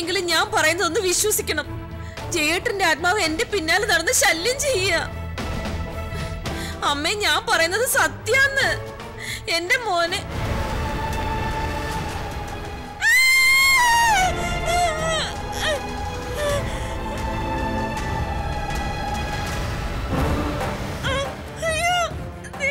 ഇനിയെങ്കിലും ഞാൻ പറയുന്നതൊന്ന് വിശ്വസിക്കണം ജയേട്ടന്റെ ആത്മാവ് എന്റെ പിന്നാലെ നടന്ന് ശല്യം ചെയ്യുക അമ്മേ ഞാൻ പറയുന്നത് സത്യാന്ന് എന്റെ മോനെ അയ്യോ, ദേ.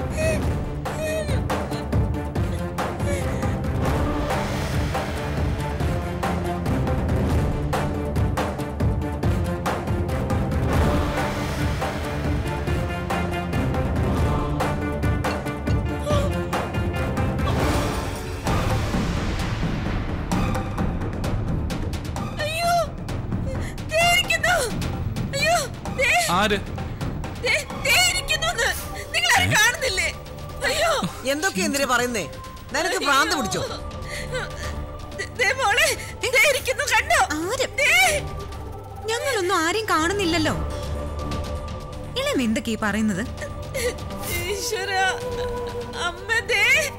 അയ്യോ ദേ ഇരിക്കുന്നു. അയ്യോ ദേ ആര് ദേ, ദേ ഇരിക്കുന്നുന്ന്. നിങ്ങളാരും കാണുന്നില്ലേ അയ്യോ എന്തൊക്കെ എന്തിനാ പറയുന്നേ നിനക്ക് ഭ്രാന്ത് പിടിച്ചോ ദേ- ദേ മോളെ ദേ ഇരിക്കുന്നു കണ്ടോ ആരും ദേ ഞങ്ങളൊന്നും ആരെയും കാണുന്നില്ലല്ലോ ഇളം എന്തൊക്കെയാ ഈ പറയുന്നത് ഈശ്വര അമ്മ ദേ